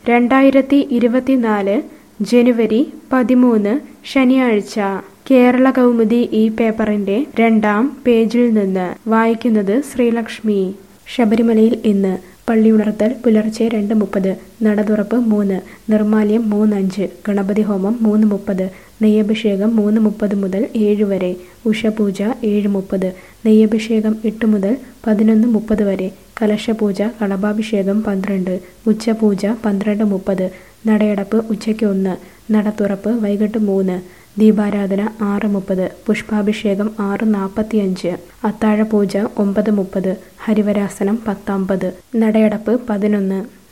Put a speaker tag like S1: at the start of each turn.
S1: രണ്ടായിരത്തി ഇരുപത്തിനാല് ജനുവരി പതിമൂന്ന് ശനിയാഴ്ച കേരള കൗമുദി ഈ പേപ്പറിന്റെ രണ്ടാം പേജിൽ നിന്ന് വായിക്കുന്നത് ശ്രീലക്ഷ്മി ശബരിമലയിൽ ഇന്ന് പള്ളിയുണർത്തൽ പുലർച്ചെ രണ്ട് മുപ്പത് നട തുറപ്പ് മൂന്ന് നിർമാല്യം മൂന്നഞ്ച് ഗണപതി ഹോമം മൂന്ന് മുപ്പത് നെയ്യഭിഷേകം മൂന്ന് മുപ്പത് മുതൽ ഏഴ് വരെ ഉഷപൂജ ഏഴ് മുപ്പത് നെയ്യഭിഷേകം എട്ട് മുതൽ പതിനൊന്ന് മുപ്പത് വരെ കലശപൂജ കളഭാഭിഷേകം പന്ത്രണ്ട് ഉച്ചപൂജ പന്ത്രണ്ട് മുപ്പത് നടയടപ്പ് ഉച്ചയ്ക്ക് ഒന്ന് നട തുറപ്പ് വൈകിട്ട് മൂന്ന് ദീപാരാധന ആറ് മുപ്പത് പുഷ്പാഭിഷേകം ആറ് നാൽപ്പത്തിയഞ്ച് അത്താഴപൂജ ഒമ്പത് മുപ്പത് ഹരിവരാസനം പത്തമ്പത് നടയടപ്പ് പതിനൊന്ന്